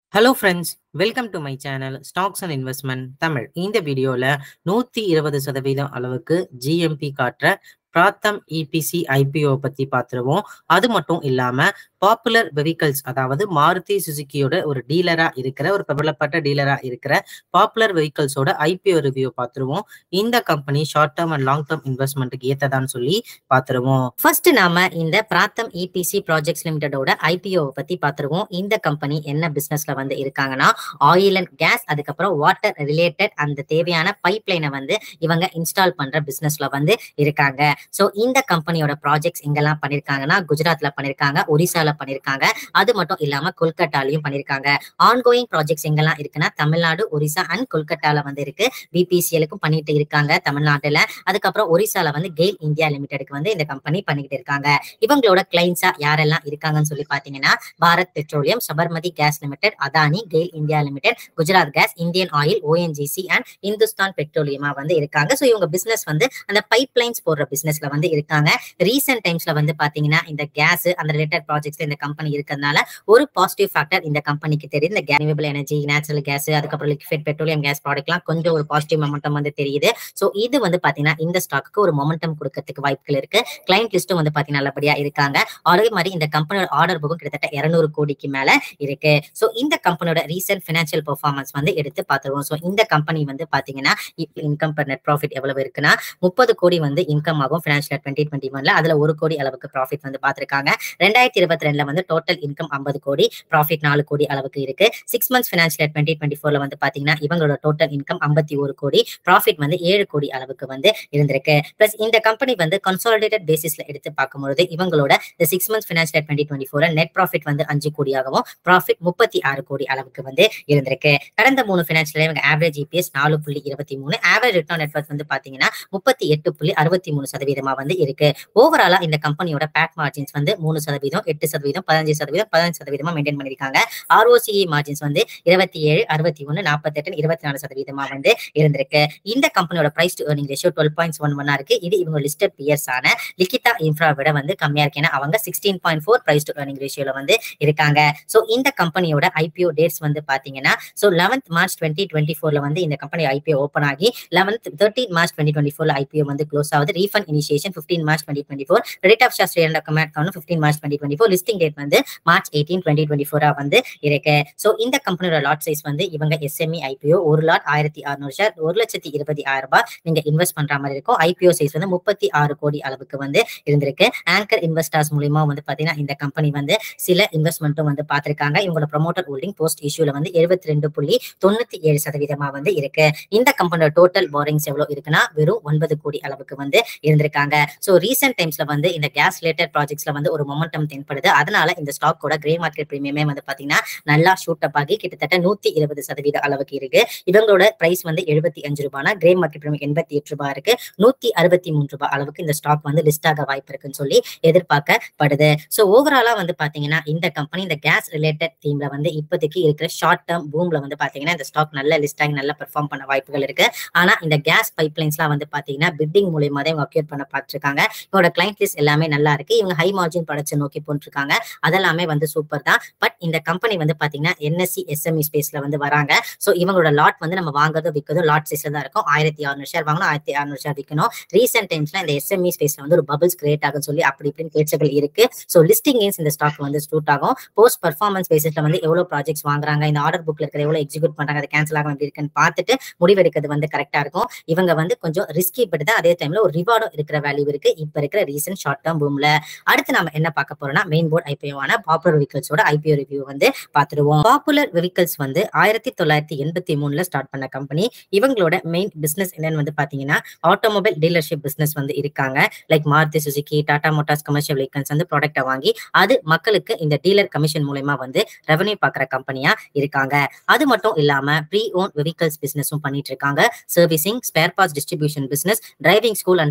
hello friends welcome to my channel stocks and investment Tamil இந்த வீடியோவில் நூற்றி இருபது சதவீதம் அளவுக்கு ஜிஎம்பி காட்டுற பிராத்தம் இபிசி ஐபிஓ பற்றி பார்த்துருவோம் அது மட்டும் இல்லாமல் பாப்புலர் வெஹிக்கல்ஸ் அதாவது மாருதி சுசுக்கியோட ஒரு டீலராக இருக்கிற ஒரு பிரபலப்பட்ட டீலராக இருக்கிற பாப்புலர் வெஹிக்கல்ஸோட ஐபிஓ ரிவ்யூ பார்த்துருவோம் இந்த company short term and long term இன்வெஸ்ட்மெண்ட்டுக்கு ஏற்றதான்னு சொல்லி பார்த்துருவோம் ஃபர்ஸ்ட் நாம இந்த பிராத்தம் இபிசி ப்ராஜெக்ட்ஸ் லிமிடெடோட ஐபிஓ பத்தி பார்த்துருவோம் இந்த கம்பெனி என்ன பிசினஸ்ல வந்து இருக்காங்கன்னா ஆயில் அண்ட் கேஸ் அதுக்கப்புறம் வாட்டர் ரிலேட்டட் அந்த தேவையான பைப் லைனை வந்து இவங்க இன்ஸ்டால் பண்ற பிசினஸ்ல வந்து இருக்காங்க ஸோ இந்த கம்பெனியோட ப்ராஜெக்ட்ஸ் எங்கெல்லாம் பண்ணிருக்காங்கன்னா குஜராத்ல பண்ணிருக்காங்க ஒரிசால பண்ணிருக்காங்க அது மட்டும் இல்லாம கொல்கட்டாலையும் பண்ணிருக்காங்க ஆன்கோயிங் ப்ராஜெக்ட்ஸ் எங்கெல்லாம் இருக்குன்னா தமிழ்நாடு ஒரிசா அண்ட் கொல்கட்டால வந்து இருக்கு பிபிசிஎலுக்கும் பண்ணிட்டு இருக்காங்க தமிழ்நாட்டுல அதுக்கப்புறம் ஒரிசால வந்து கெயில் இந்தியா லிமிடெடுக்கு வந்து இந்த கம்பெனி பண்ணிக்கிட்டு இருக்காங்க இவங்களோட கிளைண்ட்ஸா யாரெல்லாம் இருக்காங்கன்னு சொல்லி பாத்தீங்கன்னா Bharat petroleum Sabarmati gas limited Adani GAIL India limited Gujarat gas Indian oil ONGC and Hindustan பெட்ரோலியமா வந்து இருக்காங்க ஸோ இவங்க பிசினஸ் வந்து அந்த பைப் லைன்ஸ் போடுற பிசினஸ்ல வந்து இருக்காங்க ரீசெண்ட் டைம்ஸ்ல வந்து பாத்தீங்கன்னா இந்த கேஸ் அந்த ரிலேட்டட் ப்ராஜெக்ட்ஸ் இந்த கம்பெனி இருக்கிறதுனால ஒரு பாசிட்டிவ் ஃபேக்டர் இந்த கம்பெனிக்கு தெரியுது இந்த ரினியூவபிள் எனர்ஜி நேச்சுரல் கேஸ் அதுக்கப்புறம் லிக்விட் பெட்ரோலியம் கேஸ் ப்ராடக்ட்லாம் கொஞ்சம் ஒரு பாசிட்டிவ் மொமெண்டம் வந்து தெரியுது ஸோ இது வந்து பாத்தீங்கன்னா இந்த ஸ்டாக்கு ஒரு மொமெண்டம் கொடுக்கறதுக்கு வாய்ப்புகள் இருக்கு கிளைண்ட் லிஸ்ட்டும் வந்து பாத்தீங்கன்னா நல்லபடியா இருக்காங்க அதே மாதிரி இந்த கம்பெனியோட ஆர்டர் புக்கும் கிட்டத்தட்ட இருநூறு கோடிக்கு மேல இருக்கு ஸோ இந்த கம்பெனியோட ரீசெண்ட் ஃபினான்ஷியல் பெர்ஃபார்மன்ஸ் வந்து எடுத்து பார்த்துருவோம் ஸோ இந்த கம்பெனி வந்து பாத்தீங்கன்னா இன்கம் பர் நெட் ப்ராஃபிட் எவ்வளவு இருக்குன்னா முப்பது கோடி வந்து இன்கம் ஆகும் ஃபினான்ஷியல் டுவெண்ட்டி டுவெண்ட்டி ஒன்ல அதுல ஒரு கோடி அளவுக்கு ப்ராஃபிட் வந்து பார்த்திருக்காங்க ரெண்டாயிரத்தி இருபத்தி ரெண்டுல வந்து டோட்டல் இன்கம் ஐம்பது கோடி ப்ராஃபிட் நாலு கோடி அளவுக்கு இருக்கு six months financial twenty twenty ஃபோர்ல வந்து பாத்தீங்கன்னா இவங்களோட டோட்டல் இன்கம் ஐம்பத்தி ஒரு கோடி ப்ராஃபிட் வந்து ஏழு கோடி அளவுக்கு வந்து இருந்திருக்கு பிளஸ் இந்த கம்பெனி வந்து கன்சாலிடேட்டட் பேசிஸ்ல எடுத்து பார்க்கும்பொழுது இவங்களோட இந்த six months financial twenty twenty four net profit வந்து அஞ்சு கோடியாகவும் ப்ராஃபிட் முப்பத்தி ஆறு கோடி அளவுக்கு வந்து இருந்திருக்கு கடந்த மூணு ஃபினான்ஷியல் இவங்க ஆவரேஜ் இபிஎஸ் நாலு புள்ளி இருபத்தி மூணு ஆவரேஜ் ரிட்டர்ன் நெட்ஒர்க் வந்து பாத்தீங்கன்னா முப்பத்தி எட்டு புள்ளி அறுபத்தி மூணு சதவீதமா வந்து இருக்கு ஓவராலா இந்த கம்பெனியோட பேட் மார்ஜின்ஸ் வந்து மூணு சதவீதம் எட்டு சதவீதம் பதினஞ்சு சதவீதம் பதினஞ்சு சதவீதமா மெயின்டைன் பண்ணிருக்காங்க ஆர்ஓசிஇ மார்ஜின்ஸ் வந்து இருபத்தி ஏழு அறுபத்தி ஒன்னு நாற்பத்தெட்டு இருபத்தி நாலு சதவீதமா வந்து இருந்திருக்கு இந்த கம்பெனியோட price to earning ratio twelve points one ஒன்னா இருக்கு இது இவங்க லிஸ்டட் பியர்ஸ் ஆன லிகிதா இன்ஃப்ரா விட வந்து கம்மியா இருக்கு ஏன்னா அவங்க sixteen point four price to earning ரேஷியோல வந்து இருக்காங்க ஸோ இந்த கம்பெனியோட ஐபிஓ டேட்ஸ் வந்து பாத்தீங்கன்னா so eleventh March twenty twenty ஃபோர்ல வந்து இந்த கம்பெனி ஐபிஓ ஓப்பன் ஆகி eleventh thirteen March twenty twenty ஃபோர்ல ஐபிஓ வந்து க்ளோஸ் ஆகுது refund initiation fifteen March twenty twenty four rate of ஷாஸ்ட்ரி and comment count fifteen March twenty twenty four listing date வந்து March eighteen twenty twenty ஃபோரா வந்து இருக்கு so இந்த கம்பெனியோட லாட் சைஸ் வந்து இவங்க எஸ்எம்இ ஐபிஓ ஒரு லாட் ஆயிரத்தி அறுநூறு ஷேர் ஒரு லட்சத்தி இருபத்தி ஆயிரம் ரூபாய் நீங்க இன்வெஸ்ட் பண்ற மாதிரி இருக்கும் ஐபிஓ சைஸ் வந்து முப்பத்தி ஆறு கோடி அளவுக்கு வந்து இருந்திருக்கு ஆங்கர் இன்வெஸ்டர்ஸ் மூலியமா வந்து பாத்தீங்கன்னா இந்த கம்பெனி வந்து சில இன்வெஸ்ட்மெண்ட்டும் வந்து பார்த்திருக்காங்க இவங்களோட ப்ரொமோட்டர் ஹோல்டிங் போஸ்ட் இஷ்யூல வந்து எழுபத்தி ரெண்டு புள்ளி தொண்ணூத்தி ஏழு சதவீதமா வந்து இருக்கு இந்த கம்பெனியோட டோட்டல் போரிங்ஸ் எவ்வளவு இருக்குன்னா வெறும் ஒன்பது கோடி அளவுக்கு வந்து இருந்திருக்காங்க ஸோ ரீசெண்ட் டைம்ஸ்ல வந்து இந்த கேஸ் ரிலேட்டட் ப்ராஜெக்ட்ஸ்ல வந்து ஒரு மொமெண்டம் தென்படுது அதனால இந்த ஸ்டாக்கோட கிரே மார்க்கெட் பிரீமியமே வந்து பாத்தீங்கன்னா நல்லா ஷூட் அப் ஆகி கிட்டத்தட்ட நூத்தி இருபது சதவீத அளவுக்கு இருக்கு இவங்களோட பிரைஸ் வந்து எழுபத்தி அஞ்சு ரூபாய்னா கிரே மார்க்கெட் பிரீமியம் எண்பத்தி எட்டு ரூபாய் இருக்கு நூத்தி அறுபத்தி மூணு ரூபாய் அளவுக்கு இந்த ஸ்டாக் வந்து லிஸ்ட் ஆக வாய்ப்பு இருக்குன்னு சொல்லி எதிர்பார்க்கப்படுது ஸோ ஓவராலா வந்து பாத்தீங்கன்னா இந்த கம்பெனி இந்த கேஸ் ரிலேட்டட் தீம்ல வந்து இப்போதைக்கு இருக்கிற ஷார்ட் டேர்ம் பூம்ல வந்து பாத்தீங்கன்னா இந்த ஸ்டாக் நல்ல லிஸ்ட் ஆகி நல்லா பெர்ஃபார்ம் பண்ண வாய்ப்புகள் இருக்கு ஆனா இந்த கேஸ் பைப் லைன்ஸ்லாம் வந்து பாத்தீங்கன்னா பிட்டிங் மூலியமா தான் இவங்க அக்யூர் பண்ண பார்த்துருக்காங்க இவங்களோட கிளைண்ட் லிஸ்ட் எல்லாமே நல்லா இருக்கு இவங்க ஹை மார்ஜின் ப்ராடக்ட்ஸ் நோக்கி போட்டுருக்காங்க அதெல்லாமே வந்து சூப்பர் தான் பட் இந்த கம்பெனி வந்து பாத்தீங்கன்னா என்எஸ்சி எஸ்எம்இ ஸ்பேஸ்ல வந்து வராங்க ஸோ இவங்களோட லாட் வந்து நம்ம வாங்குறதும் விற்கிறதும் லாட் சைஸ்ல தான் இருக்கும் ஆயிரத்தி அறுநூறு ஷேர் வாங்கணும் ஆயிரத்தி அறுநூறு ஷேர் விற்கணும் ரீசெண்ட் டைம்ஸ்ல இந்த எஸ்எம்இ ஸ்பேஸ்ல வந்து ஒரு பபிள்ஸ் கிரியேட் ஆகும் சொல்லி அப்படி இப்படின்னு பேச்சுகள் இருக்கு ஸோ லிஸ்டிங் கேன்ஸ் இந்த ஸ்டாக் வந்து ஸ்டூட் ஆகும் போஸ்ட் பர்ஃபார்மன்ஸ் பேசிஸ்ல வந்து எவ்வளவு ப்ராஜெக்ட்ஸ் வாங்குறாங்க இந்த ஆர்டர் புக்ல இருக்கிற எவ்வளவு எக்ஸிக்யூட் பண்றாங்க அது கேன்சல் ஆகும் எப்படி இருக்குன்னு பார்த்துட்டு முடிவெடுக்கிறது வந்து கரெக்டா இருக்கும் இவங்க வந்து கொஞ்சம் ரிஸ்கி பட் தான் அதே டைம்ல ஒரு ரிவார்டும் இருக்கிற வேல்யூ இருக்கு இப்ப இருக்கிற ரீசெண்ட் ஷார்ட் டேர்ம் பூம்ல அடுத்து நம்ம என்ன பார்க்க போறோம்னா மெயின் போர்ட் ஐபிஓவான பாப்புலர் வெஹிக்கல்ஸோட ஐபிஓ ரிவ்யூ வந்து பார்த்துருவோம் பாப்புலர் வெஹிக்கல்ஸ் வந்து ஆயிரத்தி தொள்ளாயிரத்தி எண்பத்தி மூணுல ஸ்டார்ட் பண்ண கம்பெனி இவங்களோட மெயின் பிசினஸ் என்னன்னு வந்து பாத்தீங்கன்னா ஆட்டோமொபைல் டீலர்ஷிப் பிசினஸ் வந்து இருக்காங்க like Maruti Suzuki Tata motors commercial vehicles வந்து ப்ராடக்ட்டை வாங்கி அது மக்களுக்கு இந்த டீலர் கமிஷன் மூலயமா வந்து ரெவன்யூ பாக்குற கம்பெனியா இருக்காங்க அது மட்டும் இல்லாம ப்ரீ ஓன் வெஹிக்கல்ஸ் பிசினஸும் பண்ணிட்டு இருக்காங்க servicing spare parts distribution business driving school and third party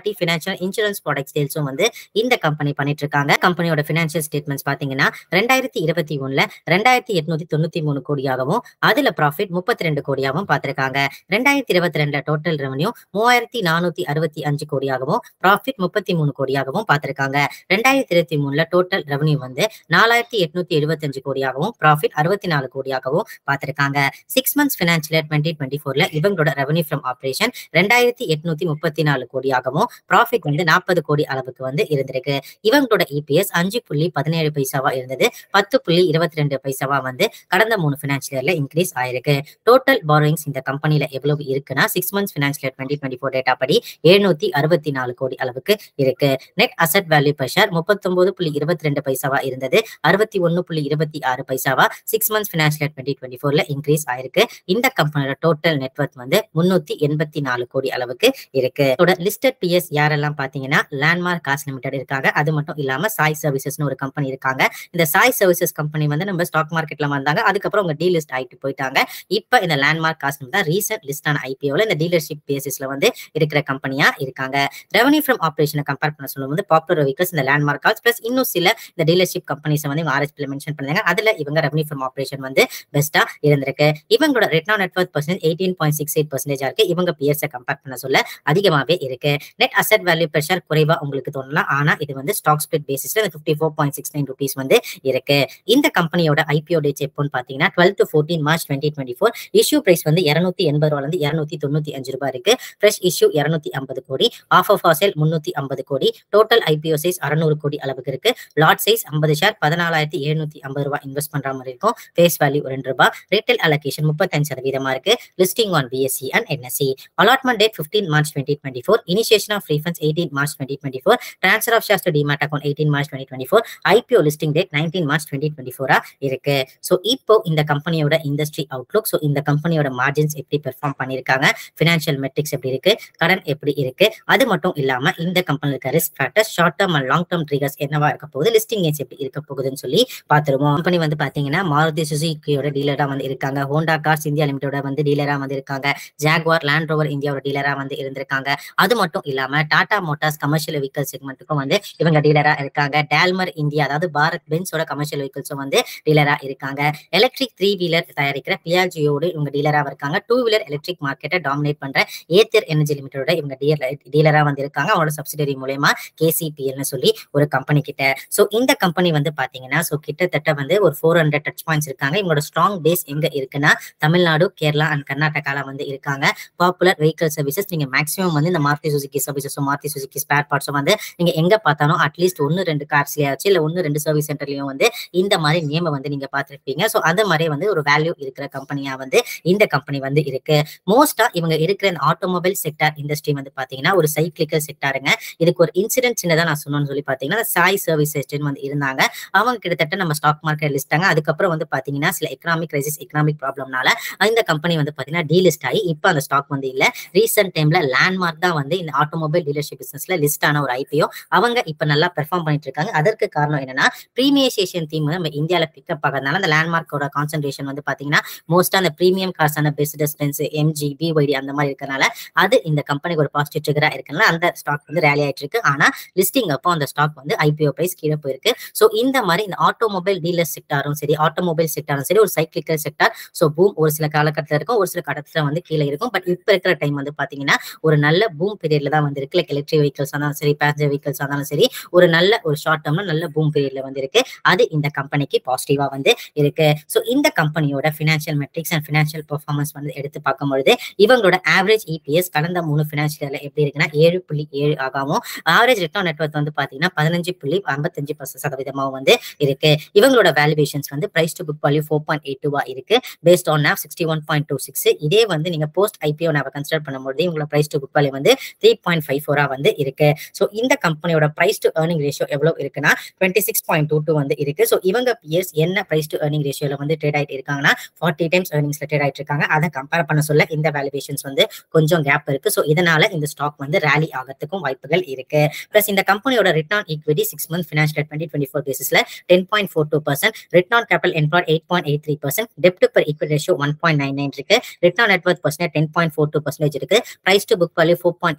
party financial insurance product சேல்ஸும் வந்து இந்த கம்பெனி பண்ணிட்டு இருக்காங்க கம்பெனியோட ஃபினான்ஷியல் ஸ்டேட்மெண்ட்ஸ் பாத்தீங்கன்னா ரெண்டாயிரத்தி இருபத்தி ஒண்ணுல ரெண்டாயிரத்தி எட்நூத்தி தொண்ணூத்தி மூணு கோடியாகவும் அதுல ப்ராஃபிட் முப்பத்தி ரெண்டு கோடியாகவும் பார்த்திருக்காங்க ரெண்டாயிரத்தி இருபத்தி ரெண்டுல டோட்டல் ரெவன்யூ மூவாயிரத்தி நானூத்தி அறுபத்தி அஞ்சு கோடியாகவும் ப்ராஃபிட் முப்பத்தி மூணு கோடியாகவும் பார்த்திருக்காங்க ரெண்டாயிரத்தி இருபத்தி மூணுல டோட்டல் ரெவன்யூ வந்து நாலாயிரத்தி எட்நூத்தி எழுபத்தஞ்சு கோடியாகவும் ப்ராஃபிட் அறுபத்தி நாலு கோடியாகவும் பார்த்திருக்காங்க six months financial year twenty twenty ஃபோர்ல இவங்களோட ரெவன்யூ ஃப்ரம் ஆபரேஷன் ரெண்டாயிரத்தி எட்நூத்தி முப்பத்தி நாலு கோடியாகவும் ப்ராஃபிட் வந்து நாற்பது கோடி அளவுக்கு வந்து இருந்திருக்கு இவங்களோட இபிஎஸ் அஞ்சு புள்ளி பதினேழு பைசாவா இருந்தது பத்து புள்ளி இருபத்தி ரெண்டு பைசாவா வந்து கடந்த மூணு ஃபினான்ஷியல் இயர்ல இன்க்ரீஸ் ஆயிருக்கு டோட்டல் பாரோயிங்ஸ் இந்த கம்பெனில எவ்வளவு இருக்குன்னா six months financial year twenty twenty four data படி எழுநூத்தி அறுபத்தி நாலு கோடி அளவுக்கு இருக்கு net asset value per share முப்பத்தொன்பது புள்ளி இருபத்தி ரெண்டு பைசாவா இருந்தது அறுபத்தி ஒன்னு புள்ளி இருபத்தி ஆறு பைசாவா six months financial year twenty twenty ஃபோர்ல இன்க்ரீஸ் ஆயிருக்கு இந்த கம்பெனியோட டோட்டல் நெட்வொர்க் வந்து முன்னூத்தி எண்பத்தி நாலு கோடி அளவுக்கு இருக்கு லிஸ்டட் பிஎஸ் யாரெல்லாம் பாத்தீங்கன்னா லேண்ட்மார்க் காசு லிமிடெட் இருக்காங்க அது மட்டும் இல்லாம சாய் சர்வீசஸ்னு ஒரு கம்பெனி இருக்காங்க இந்த சாய் சர்வீசஸ் கம்பெனி வந்து நம்ம ஸ்டாக் மார்க்கெட்ல வந்தாங்க அதுக்கப்புறம் உங்க டீலிஸ்ட் ஆயிட்டு போயிட்டாங்க இப்ப இந்த லேண்ட்மார்க் காசு தான் ரீசெண்ட் லிஸ்ட் ஆன ஐபிஓல இந்த டீலர்ஷிப் பேசிஸ்ல வந்து இருக்கிற கம்பெனியா இருக்காங்க ரெவன்யூ ஃப்ரம் ஆபரேஷனை கம்பேர் பண்ண சொல்லும்போது பாப்புலர் வெஹிக்கல்ஸ் இந்த லேண்ட்மார்க் கால்ஸ் பிளஸ் இன்னும் சில இந்த டீலர்ஷிப் கம்பெனிஸ் வந்து இவங்க ஆர்எஸ்பில மென்ஷன் பண்ணாங்க அதுல இவங்க ரெவன்யூ ஃப்ரம் ஆபரேஷன் வந்து பெஸ்டா இருந்திருக்கு இவங்களோட return net worth percent eighteen point six eight பர்சன்டேஜா இருக்கு இவங்க பிஎஸ்ஐ கம்பேர் பண்ண சொல்ல அதிகமாவே இருக்கு நெட் அசெட் வேல்யூ பெர் குறைவா உங்களுக்கு தோணலாம் ஆனா இது வந்து ஸ்டாக் ஸ்பிளிட் பேசிஸ்ல fifty four point six nine rupees வந்து இருக்கு இந்த கம்பெனியோட ஐபிஓ டேட் எப்போன்னு பாத்தீங்கன்னா twelve to fourteen March twenty twenty four issue price வந்து இருநூத்தி எண்பது ரூபால இருந்து இருநூத்தி தொண்ணூத்தி அஞ்சு ரூபாய் இருக்கு ஃப்ரெஷ் இஷ்யூ இருநூத்தி ஐம்பது கோடி ஆஃப் ஆஃப் சேல் முன்னூத்தி ஐம்பது கோடி டோட்டல் ஐபிஓ சைஸ் அறுநூறு கோடி அளவுக்கு இருக்கு லாட் சைஸ் ஐம்பது ஷேர் பதினாலாயிரத்தி எழுநூத்தி ஐம்பது ரூபாய் இன்வெஸ்ட் பண்ற மாதிரி இருக்கும் ஃபேஸ் வேல்யூ ரெண்டு ரூபாய் ரீட்டைல் அலோகேஷன் முப்பத்தஞ்சு சதவீதமா இருக்கு listing on BSE and NSE allotment date fifteen March twenty twenty four initiation of refunds eighteen March twenty twenty four transfer of shares to demat account eighteen March twenty twenty four IPO listing date nineteen March twenty twenty ஃபோரா இருக்கு so இப்போ இந்த கம்பெனியோட industry Outlook so இந்த கம்பெனியோட margins எப்படி perform பண்ணியிருக்காங்க financial metrics எப்படி இருக்கு கடன் எப்படி இருக்கு அது மட்டும் இல்லாம இந்த கம்பெனி இருக்க risk factors short term and long term triggers என்னவா இருக்க போகுது லிஸ்டிங் கேன்ஸ் எப்படி இருக்க போகுதுன்னு சொல்லி பார்த்துருவோம் கம்பெனி வந்து பாத்தீங்கன்னா மாருதி சுசுகியோட டீலரா வந்து இருக்காங்க ஹோண்டா கார்ஸ் இந்தியா லிமிடெடோட வந்து டீலரா வந்து இருக்காங்க ஜாக்வார் லேண்ட் ரோவர் இந்தியாவோட டீலரா வந்து இருந்திருக்காங்க அது மட்டும் இல்லாம டாடா மோட்டார்ஸ் கமர்ஷியல் வெஹிக்கல் செக்மெண்ட்டுக்கும் வந்து இவங்க டீலரா இருக்காங்க டால்மர் இந்தியா அதாவது பாரத் பென்ஸோட கமர்ஷியல் வெஹிக்கல்ஸும் வந்து டீலரா இருக்காங்க எலக்ட்ரிக் த்ரீ வீலர் தயாரிக்கிற பியாஜியோடு இவங்க டீலரா இருக்காங்க டூ வீலர் எலக்ட்ரிக் மார்க்கெட்டை டாமினேட் பண்ற ஏத்தர் எனர்ஜி லிமிடெடோட இவங்க டீலரா வந்து இருக்காங்க அவங்களோட சப்சிடரி மூலயமா கேசிபிஎல்னு சொல்லி ஒரு கம்பெனி கிட்ட சோ இந்த கம்பெனி வந்து பாத்தீங்கன்னா சோ கிட்டத்தட்ட வந்து ஒரு ஃபோர் ஹண்ட்ரட் டச் பாயிண்ட்ஸ் இருக்காங்க இவங்களோட ஸ்ட்ராங் பேஸ் எங்க இருக்குன்னா தமிழ்நாடு கேரளா அண்ட் கர்நாடகால வந்து இருக்காங்க பாப்புலர் வெஹிக்கல் சர்வீசஸ் நீங்க மேக்ஸிமம் வந்து இந்த மாருதி சுசுகி சர்வீசஸும் மாருதி சுசுகி ஸ்பேர் பார்ட்ஸும் வந்து நீங்க எங்க பார்த்தாலும் அட்லீஸ்ட் ஒன்னு ரெண்டு கார்ஸ்லயாச்சும் இல்ல ஒன்னு ரெண்டு சர்வீஸ் சென்டர்லயும் வந்து இந்த மாதிரி நேம வந்து நீங்க பார்த்திருப்பீங்க சோ அந்த மாதிரி வந்து ஒரு வேல்யூ இருக்கிற கம்பெனியா வந்து இந்த கம்பெனி வந்து இருக்கு மோஸ்டா இவங்க இருக்கிற இந்த ஆட்டோமொபைல் செக்டார் இண்டஸ்ட்ரி வந்து பாத்தீங்கன்னா ஒரு சைக்கிளிக்கல் செக்டாருங்க இதுக்கு ஒரு இன்சிடென்ட் சின்னதா நான் சொன்னோம்னு சொல்லி பாத்தீங்கன்னா இந்த சாய் சர்வீஸ் வந்து இருந்தாங்க அவங்க கிட்டத்தட்ட நம்ம ஸ்டாக் மார்க்கெட் லிஸ்டாங்க அதுக்கப்புறம் வந்து பாத்தீங்கன்னா சில எக்கனாமிக் கிரைசிஸ் எக்கனாமிக் ப்ராப்ளம்னால இந்த கம்பெனி வந்து பாத்தீங்கன்னா டீலிஸ்ட் ஆகி இப்போ அந்த ஸ்டாக் வந்து இல்ல ரீசெண்ட் டைம்ல லேண்ட்மார்க் தான் வந்து இந்த ஆட்டோமொபைல் டீலர்ஷிப் பிசினஸ்ல லிஸ்ட் ஆன ஒரு ஐபிஓ அவங்க இப்ப நல்லா பெர்ஃபார்ம் பண்ணிட்டு இருக்காங்க அதற்கு காரணம் என்னன்னா பிரீமியசேஷன் தீம் நம்ம இந்தியால பிக்கப் ஆகிறதுனால அந்த லேண்ட்மார்க்கோட கான்சென்ட்ரேஷன் வந்து பாத்தீங்கன்னா மோஸ்டா அந்த பிரீமியம் கார்ஸான பெஸ்டஸ் பென்ஸ் எம்ஜி பிஒய்டி அந்த மாதிரி இருக்கனால அது இந்த கம்பெனிக்கு ஒரு பாசிட்டிவ் ட்ரிகரா இருக்கனால அந்த ஸ்டாக் வந்து ரேலி ஆயிட்டு இருக்கு ஆனா லிஸ்டிங் அப்போ அந்த ஸ்டாக் வந்து ஐபிஓ பிரைஸ் கீழே போயிருக்கு சோ இந்த மாதிரி இந்த ஆட்டோமொபைல் டீலர் செக்டாரும் சரி ஆட்டோமொபைல் செக்டாரும் சரி ஒரு சைக்கிளிக்கல் செக்டார் சோ பூம் ஒரு சில காலகட்டத்தில் இருக்கும் ஒரு சில கட்டத்துல வந்து கீழே இருக்கும் பட் இப்ப இருக்கிற டைம் வந்து பாத்தீங்கன்னா ஒரு நல்ல பூம் பீரியட்ல தான் வந்து இருக்கு லைக் எலக்ட்ரிக் வெஹிக்கல்ஸ் இருந்தாலும் சரி பேசஞ்சர் வெஹிக்கல்ஸ் இருந்தாலும் சரி ஒரு நல்ல ஒரு ஷார்ட் டேர்ம்ல நல்ல பூம் பீரியட்ல வந்து இருக்கு அது இந்த கம்பெனிக்கு பாசிட்டிவா வந்து இருக்கு சோ இந்த கம்பெனியோட financial metrics and financial performance வந்து எடுத்து பார்க்கும்பொழுது இவங்களோட ஆவரேஜ் இபிஎஸ் கடந்த மூணு பினான்சியல் எப்படி இருக்குன்னா ஏழு புள்ளி ஏழு ஆகாவும் ஆவரேஜ் ரிட்டர்ன் நெட்ஒர்க் வந்து பாத்தீங்கன்னா பதினஞ்சு புள்ளி ஐம்பத்தஞ்சு சதவீதமாகவும் வந்து இருக்கு இவங்களோட வேல்யூவேஷன்ஸ் வந்து price to book value four point eight டூவா இருக்கு based on NAV sixty one point two six இதே வந்து நீங்க போஸ்ட் ஐபிஓ நாவ கன்சிடர் பண்ணும்போது இவங்களோட பிரைஸ் டு புக் வேல்யூ வந்து த்ரீ பாயிண்ட் ஃபைவ் ஃபோரா வந்து இருக்கு ஸோ இந்த கம்பெனியோட பிரைஸ் டு ஏர்னிங் ரேஷியோ எவ்வளவு இருக்குன்னா twenty six point two two வந்து இருக்கு ஸோ இவங்க பிஎஸ் என்ன பிரைஸ் டு ஏர்னிங் ரேஷியோல வந்து ட்ரேட் ஆயிட்டு இருக்காங்கன்னா ஃபார்ட்டி டைம்ஸ் ஏர்னிங்ஸ்ல ட்ரேட் ஆயிட்டு இருக்காங்க அதை கம்பேர் பண்ண சொல்ல இந்த வேல்யூவேஷன்ஸ் வந்து கொஞ்சம் கேப் இருக்கு ஸோ இதனால இந்த ஸ்டாக் வந்து ரேலி ஆகிறதுக்கும் வாய்ப்புகள் இருக்கு பிளஸ் இந்த கம்பெனியோட return equity six month financial twenty twenty four பேசிஸ்ல ten point four two percent return capital employed eight point eight three percent டெப்ட் per equity ratio one point nine nine இருக்கு return network percent ten point four two percentage இருக்கு price to book value four point eight டூவா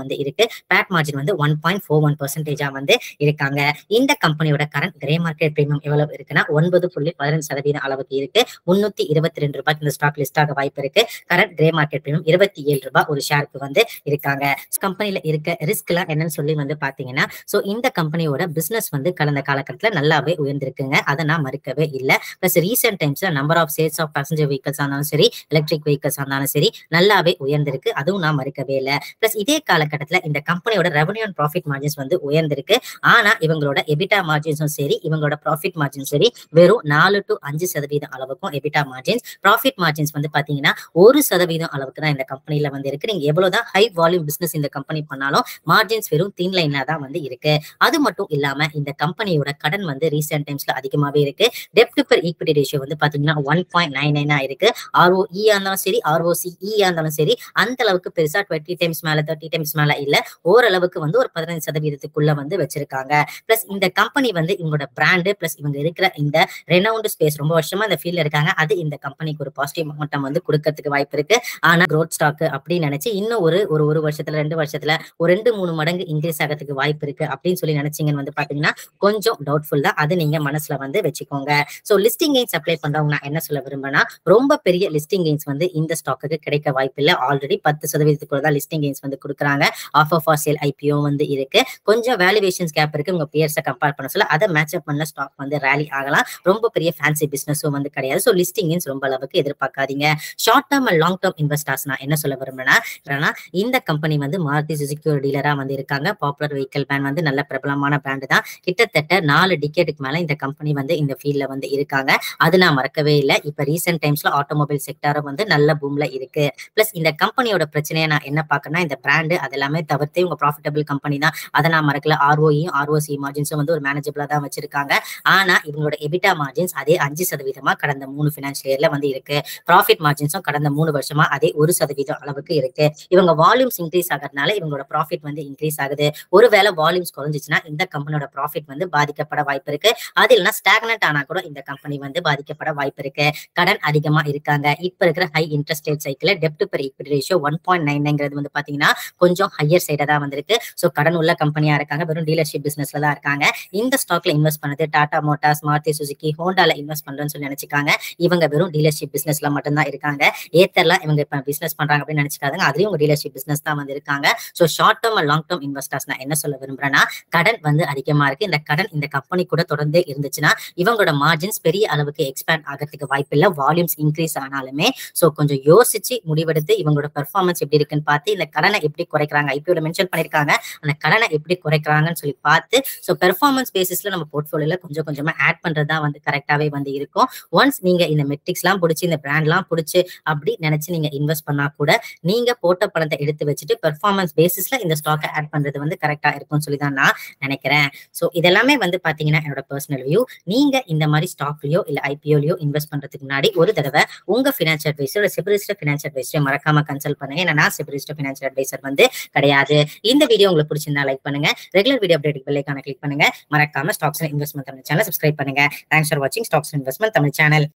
வந்து இருக்கு PAT margin வந்து one point four one பர்சன்டேஜா வந்து இருக்காங்க இந்த கம்பெனியோட கரண்ட் கிரே மார்க்கெட் பிரீமியம் எவ்வளவு இருக்குன்னா ஒன்பது புள்ளி பதினஞ்சு சதவீதம் அளவுக்கு இருக்கு முன்னூத்தி இருபத்தி ரெண்டு ரூபாய்க்கு இந்த ஸ்டாக் லிஸ்ட் ஆக வாய்ப்பு இருக்கு கரண்ட் கிரே மார்க்கெட் பிரீமியம் இருபத்தி ஏழு ரூபாய் ஒரு ஷேருக்கு வந்து இருக்காங்க கம்பெனில இருக்க ரிஸ்க் எல்லாம் என்னன்னு சொல்லி வந்து பாத்தீங்கன்னா சோ இந்த கம்பெனியோட பிசினஸ் வந்து கடந்த காலகட்டத்துல நல்லாவே உயர்ந்திருக்குங்க அதை நான் மறுக்கவே இல்லை பிளஸ் ரீசெண்ட் டைம்ஸ்ல number of sales of passenger vehicles இருந்தாலும் சரி எலக்ட்ரிக் வெஹிக்கல்ஸ் இருந்தாலும் சரி நல்லாவே உயர்ந்திருக்கு அதுவும் நான் மறுக்கவே இல்லை பிளஸ் இதே காலகட்டத்துல இந்த கம்பெனியோட ரெவன்யூ அண்ட் ப்ராஃபிட் மார்ஜின்ஸ் வந்து உயர்ந்திருக்கு ஆனா இவங்களோட எபிட்டா மார்ஜின்ஸும் சரி இவங்களோட ப்ராஃபிட் மார்ஜின் சரி வெறும் நாலு டு அஞ்சு சதவீதம் அளவுக்கும் எபிட்டா மார்ஜின்ஸ் ப்ராஃபிட் மார்ஜின்ஸ் வந்து பாத்தீங்கன்னா ஒரு சதவீதம் அளவுக்கு தான் இந்த கம்பெனில வந்து இருக்கு நீங்க எவ்வளவுதான் ஹை வால்யூம் பிசினஸ் இந்த கம்பெனி பண்ணாலும் மார்ஜின்ஸ் வெறும் தீன் லைன்ல தான் வந்து இருக்கு அது மட்டும் இல்லாம இந்த கம்பெனியோட கடன் வந்து ரீசெண்ட் டைம்ஸ்ல அதிகமாவே இருக்கு டெப்ட் பெர் ஈக்விட்டி ரேஷியோ வந்து பாத்தீங்கன்னா ஒன் பாயிண்ட் நைன் நைனா இருக்கு ஆர்ஓஇ இருந்தாலும் சரி ஆர்ஓசிஇ இருந்தாலும் சரி அந்த அளவுக்கு பெருசா டுவெண்ட்டி டைம்ஸ் மேல தேர்ட்டி டைம்ஸ் மேல இல்ல ஓரளவுக்கு வந்து ஒரு பதினஞ்சு சதவீதத்துக்குள்ள வந்து வச்சிருக்காங்க பிளஸ் இந்த கம்பெனி வந்து இவங்களோட பிராண்டு பிளஸ் இவங்க இருக்கிற இந்த ரெனவுண்ட் ஸ்பேஸ் ரொம்ப வருஷமா இந்த ஃபீல்ட்ல இருக்காங்க அது இந்த கம்பெனிக்கு ஒரு பாசிட்டிவ் மொமெண்டம் வந்து கொடுக்கறதுக்கு வாய்ப்பு இருக்கு ஆனா growth ஸ்டாக் அப்படின்னு நினைச்சு இன்னும் ஒரு ஒரு ஒரு வருஷத்துல ரெண்டு வருஷத்துல ஒரு ரெண்டு மூணு மடங்கு இன்க்ரீஸ் ஆகிறதுக்கு வாய்ப்பு இருக்கு அப்படின்னு சொல்லி நினைச்சீங்கன்னு வந்து பாத்தீங்கன்னா கொஞ்சம் டவுட்ஃபுல் தான் அது நீங்க மனசுல வந்து வச்சுக்கோங்க சோ லிஸ்டிங் கெயின்ஸ் அப்ளை பண்றவங்க நான் என்ன சொல்ல விரும்புறேன்னா ரொம்ப பெரிய லிஸ்டிங் கெயின்ஸ் வந்து இந்த ஸ்டாக்குக்கு கிடைக்க வாய்ப்பு இல்லை ஆல்ரெடி பத்து சதவீதத்துக்குள்ள தான் லிஸ்டிங் கெயின்ஸ் வந்து கொடுக்குறாங்க ஆஃபர் ஃபார் சேல் ஐபிஓ வந்து இருக்கு கொஞ்சம் வேல்யூவேஷன்ஸ் கேப் இருக்கு உங்க பியர்ஸை கம்பேர் பண்ண சொல்ல அதை மேட்ச் அப் பண்ண ஸ்டாக் வந்து ரேலி ஆகலாம் ரொம்ப பெரிய ஃபேன்சி பிசினஸும் வந்து கிடையாது ஸோ லிஸ்டிங் கெயின்ஸ் ரொம்ப அளவுக்கு எதிர்பார்க்காதீங்க short term and long term investors நான் என்ன சொல்ல விரும்புறேன்னா ஏன்னா இந்த கம்பெனி வந்து மாருதி சுசுகி ஒரு டீலரா வந்து இருக்காங்க பாப்புலர் வெஹிக்கல் பிராண்ட் வந்து நல்ல பிரபலமான பிராண்டு தான் கிட்டத்தட்ட நாலு டிக்கெட்டுக்கு மேல இந்த கம்பெனி வந்து இந்த ஃபீல்ட்ல வந்து இருக்காங்க அது நான் மறக்கவே இல்லை இப்ப ரீசெண்ட் டைம்ஸ்ல ஆட்டோமொபைல் செக்டாரும் வந்து நல்ல பூம்ல இருக்கு பிளஸ் இந்த கம்பெனியோட பிரச்சனையை நான் என்ன பார்க்கறேன்னா இந்த பிராண்டு அது எல்லாமே தவிர்த்து இவங்க ப்ராஃபிட்டபிள் கம்பெனி தான் அதை நான் மறக்கல ஆர்ஓயும் ஆர்ஓசி மார்ஜின்ஸும் வந்து ஒரு மேனேஜபிளா தான் வச்சிருக்காங்க ஆனா இவங்களோட எபிட்டா மார்ஜின்ஸ் அதே அஞ்சு சதவீதமா கடந்த மூணு பினான்சியல் இயர்ல வந்து இருக்கு ப்ராஃபிட் மார்ஜின்ஸும் கடந்த மூணு வருஷமா அதே ஒரு சதவீதம் அளவுக்கு இருக்கு இவங்க வால்யூம்ஸ் இன்க்ரீஸ் ஆகிறதுனால இவங்களோட ப்ராஃபிட் வந்து இன்க்ரீஸ் ஆகுது ஒருவேளை வால்யூம்ஸ் குறைஞ்சிச்சுன்னா இந்த கம்பெனியோட ப்ராஃபிட் வந்து பாதிக்கப்பட வாய்ப்பு இருக்கு அது இல்லைன்னா ஸ்டாக்னட் ஆனா கூட இந்த கம்பெனி வந்து பாதிக்கப்பட வாய்ப்பு இருக்கு கடன் அதிகமா இருக்காங்க இப்ப இருக்கிற ஹை இன்ட்ரெஸ்ட் ரேட் சைக்கிள் டெப்ட் per equity ratio one point nine நைன்ங்கிறது வந்து பாத்தீங்கன்னா கொஞ்சம் ஹையர் சைடா தான் வந்திருக்கு ஸோ கடன் உள்ள கம்பெனியா இருக்காங்க வெறும் டீலர்ஷிப் பிசினஸ்ல தான் இருக்காங்க இந்த ஸ்டாக்ல இன்வெஸ்ட் பண்ணது டாடா மோட்டார்ஸ் மாருதி சுசுகி ஹோண்டால இன்வெஸ்ட் பண்றேன்னு சொல்லி நினைச்சுக்காங்க இவங்க வெறும் டீலர்ஷிப் பிசினஸ்ல மட்டும்தான் இருக்காங்க ஏத்தர்லாம் இவங்க இப்ப பிசினஸ் பண்றாங்க அப்படின்னு நினைச்சுக்காதுங்க அதுலயும் உங்க டீலர்ஷிப் பிசினஸ் தான் வந்து இருக்காங்க so short term and long term investors நான் என்ன சொல்ல விரும்புறேன்னா கடன் வந்து அதிகமா இருக்கு இந்த கடன் இந்த கம்பெனி கூட தொடர்ந்து இருந்துச்சுன்னா இவங்களோட மார்ஜின்ஸ் பெரிய அளவுக்கு எக்ஸ்பேண்ட் ஆகிறதுக்கு வாய்ப்பு இல்லை வால்யூம்ஸ் இன்க்ரீஸ் ஆனாலுமே ஸோ கொஞ்சம் யோசிச்சு முடிவெடுத்து இவங்களோட பெர்ஃபார்மன்ஸ் எப்படி இருக்குன்னு பார்த்து இந்த கடனை எப்படி குறைக்கிறாங்க ஐபியோட மென்ஷன் பண்ணிருக்காங்க அந்த கடனை எப்படி குறைக்கிறாங்கன்னு சொல்லி பார்த்து ஸோ பெர்ஃபார்மன்ஸ் பேசிஸ்ல நம்ம போர்ட்ஃபோலியோல கொஞ்சம் கொஞ்சமா ஆட் பண்றதா வந்து கரெக்டாவே வந்து இருக்கும் ஒன்ஸ் நீங்க இந்த மெட்ரிக்ஸ் எல்லாம் பிடிச்சி இந்த பிராண்ட் எல்லாம் பிடிச்சி அப்படி நினைச்சு நீங்க இன்வெஸ்ட் பண்ணா கூட நீங்க போட்ட பணத்தை எடுத்து வச்சுட்டு பெர்ஃபார்மன்ஸ் பேசிஸ்ல இந்த ஸ்டாக்கை ஆட் பண்றது வந்து கரெக்டா இருக்கும்னு சொல்லி தான் நான் நினைக்கிறேன் ஸோ இதெல்லாமே வந்து பாத்தீங்கன்னா என்னோட பர்சனல் வியூ நீங்க இந்த மாதிரி ஸ்டாக்லயோ இல்ல ஐபிஓலயோ இன்வெஸ்ட் பண்றதுக்கு முன்னாடி ஒரு தடவை உங்க ஃபினான்ஷியல் அட்வைசர் செபரிஸ்டர் ஃபினான்ஷியல் அட்வைசரை மறக்காம கன்சல்ட் பண்ணுங்க ஏன்னா நான் செபரிஸ்டர் ஃபினான்ஷியல் அட்வைசர் வந்து கிடையாது இந்த வீடியோ உங்களுக்கு பிடிச்சிருந்தா லைக் பண்ணுங்க ரெகுலர் வீடியோ அப்டேட் பெல்லைக்கான கிளிக் பண்ணுங்க மறக்காம stocks investment Tamil channel subscribe பண்ணுங்க தேங்க்ஸ் ஃபார் வாட்சிங் ஸ்டாக்ஸ் இன்வெஸ்ட்மெண்ட் தமிழ் சேனல்